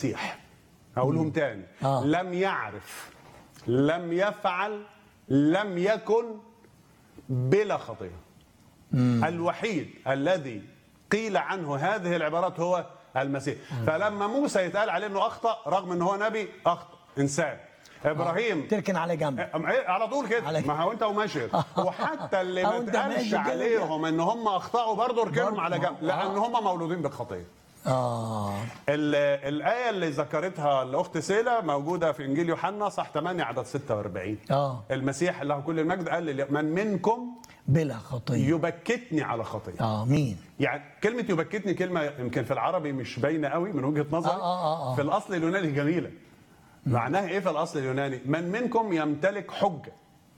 المسيح هقولهم تاني آه. لم يعرف لم يفعل لم يكن بلا خطيه الوحيد الذي قيل عنه هذه العبارات هو المسيح فلما موسى يتقال عليه انه اخطا رغم ان هو نبي اخطا انسان ابراهيم تركن على جنب أم إيه؟ على طول كده على- ما هو انت وماشي وحتى اللي أو ما أنت اتقالش ماشي كده عليهم ان هم اخطاوا برضه اركنهم برضه. على جنب لان هم مولودين بالخطيه اه ال- الآية اللي ذكرتها الأخت سيلة موجودة في إنجيل يوحنا صح 8 عدد 46 اه المسيح له كل المجد قال لي من منكم بلا خطيه يبكتني على خطية اه مين يعني كلمة يبكتني كلمة يمكن في العربي مش باينة قوي من وجهة نظري آه، آه، آه. في الأصل اليوناني جميلة معناها إيه في الأصل اليوناني من منكم يمتلك حجة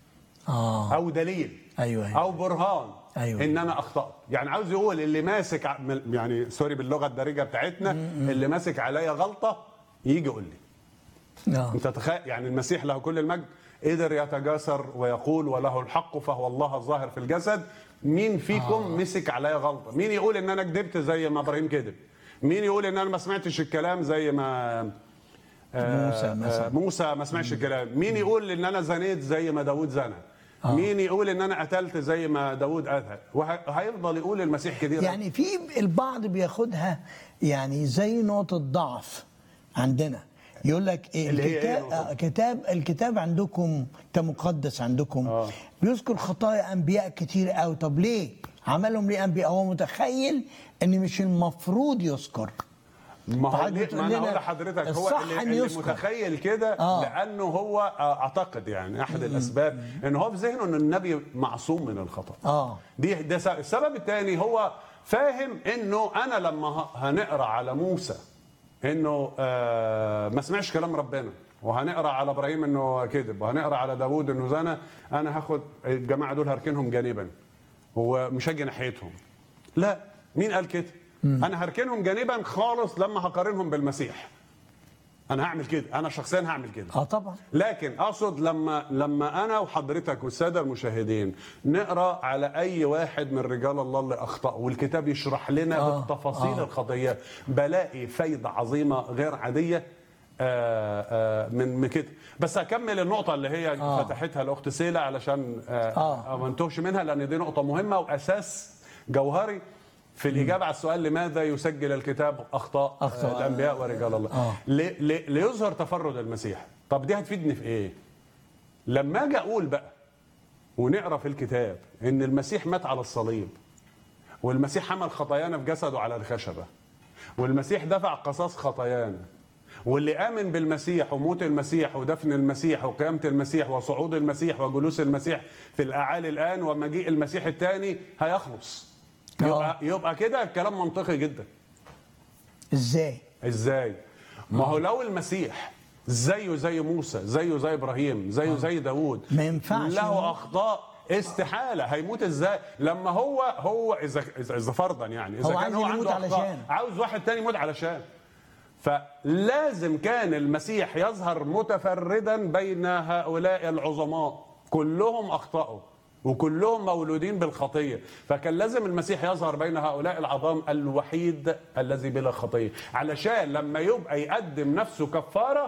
اه أو دليل أيوة، أيوة. أو برهان أيوة. ان انا اخطات يعني عاوز يقول اللي ماسك ع- يعني سوري باللغه الدارجه بتاعتنا اللي ماسك عليا غلطه يجي يقول لي اه انت تخيل يعني المسيح له كل المجد قدر يتجاسر ويقول وله الحق فهو الله الظاهر في الجسد مين فيكم آه. مسك عليا غلطه مين يقول ان انا كذبت زي ما ابراهيم كذب مين يقول ان انا ما سمعتش الكلام زي ما آه، موسى مثلا. آه، موسى ما سمعش الكلام مين يقول ان انا زنيت زي ما داود زنى مين يقول ان انا قتلت زي ما داود قتل وهيفضل يقول المسيح كتير يعني في البعض بياخدها يعني زي نقطة ضعف عندنا يقول لك إيه اللي هي إيه الكتاب نقطة؟ آه، كتاب الكتاب عندكم كمقدس عندكم آه. بيذكر خطايا انبياء كتير قوي طب ليه عملهم ليه انبياء هو متخيل ان مش المفروض يذكر ما هو فحضرتك ليه بتقول ما انا لنا اقول لحضرتك هو الصح اللي, أن اللي يذكر. متخيل كده آه. لانه هو آه، اعتقد يعني احد الاسباب ان هو في ذهنه ان النبي معصوم من الخطا اه دي ده س- السبب الثاني هو فاهم انه انا لما ه- هنقرا على موسى انه آه ما سمعش كلام ربنا وهنقرا على ابراهيم انه كذب وهنقرا على داوود انه زنى انا هاخد الجماعه دول هركنهم جانبا ومش هاجي ناحيتهم لا مين قال كده انا هركنهم جانبا خالص لما هقارنهم بالمسيح انا هعمل كده انا شخصيا هعمل كده اه طبعا لكن اقصد لما لما انا وحضرتك والساده المشاهدين نقرا على اي واحد من رجال الله اللي اخطا والكتاب يشرح لنا آه، بالتفاصيل آه. الخطيه بلاقي فايده عظيمه غير عاديه آه، آه، من من كده بس اكمل النقطه اللي هي آه. فتحتها الاخت سيلا علشان آه، آه. ما انتهش منها لان دي نقطه مهمه واساس جوهري في الاجابه على السؤال لماذا يسجل الكتاب اخطاء, أخطاء. أخطاء. الانبياء ورجال الله آه. لي- لي- ليظهر تفرد المسيح طب دي هتفيدني في ايه لما اجي اقول بقى ونقرا في الكتاب ان المسيح مات على الصليب والمسيح حمل خطايانا في جسده على الخشبه والمسيح دفع قصاص خطايانا واللي امن بالمسيح وموت المسيح ودفن المسيح وقيامه المسيح وصعود المسيح وجلوس المسيح في الاعالي الان ومجيء المسيح الثاني هيخلص يبقى يبقى كده الكلام منطقي جدا ازاي ازاي ما هو لو المسيح زيه زي موسى زيه زي ابراهيم زيه زي داوود ما ينفعش له يموت. اخطاء استحاله هيموت ازاي لما هو هو اذا اذا إذا فرضا يعني اذا هو كان عايز هو يموت عنده اخطاء علشان. عاوز واحد تاني يموت علشان فلازم كان المسيح يظهر متفردا بين هؤلاء العظماء كلهم اخطاوا وكلهم مولودين بالخطيه فكان لازم المسيح يظهر بين هؤلاء العظام الوحيد الذي بلا خطيه علشان لما يبقى يقدم نفسه كفاره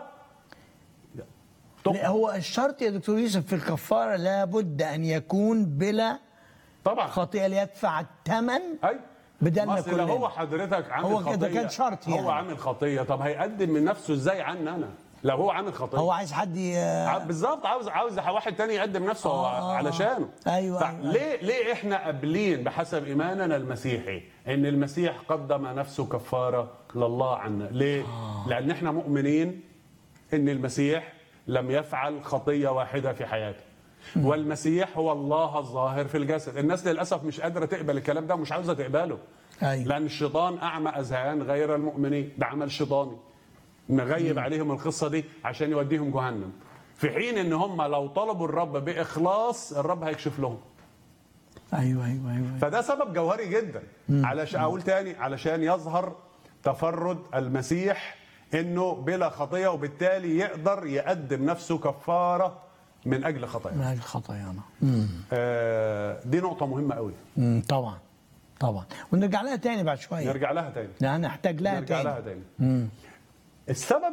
لا، هو الشرط يا دكتور يوسف في الكفاره لابد ان يكون بلا طبعا خطيئه ليدفع الثمن اي بدلنا أصل لو كلنا. هو حضرتك عامل هو خطيه كده كان شرط يعني. هو عامل خطيه طب هيقدم من نفسه ازاي عني انا لو هو عامل خطيه هو عايز حد ي... ع- بالظبط عاوز عاوز واحد تاني يقدم نفسه آه، آه آه. علشانه أيوة، طب أيوة. ليه ليه احنا قابلين بحسب ايماننا المسيحي ان المسيح قدم نفسه كفاره لله عنا ليه آه. لان احنا مؤمنين ان المسيح لم يفعل خطيه واحده في حياته والمسيح هو الله الظاهر في الجسد الناس للاسف مش قادره تقبل الكلام ده ومش عاوزه تقبله أيوة. لان الشيطان اعمى اذهان غير المؤمنين ده عمل شيطاني نغيب عليهم القصه دي عشان يوديهم جهنم في حين ان هم لو طلبوا الرب باخلاص الرب هيكشف لهم ايوه ايوه ايوه فده سبب جوهري جدا علشان اقول تاني علشان يظهر تفرد المسيح انه بلا خطيه وبالتالي يقدر يقدم نفسه كفاره من اجل خطايا من اجل خطايانا امم آه دي نقطه مهمه قوي أمم، طبعا طبعا ونرجع لها تاني بعد شويه نرجع لها تاني يعني نحتاج لها نرجع تاني لها تاني امم السبب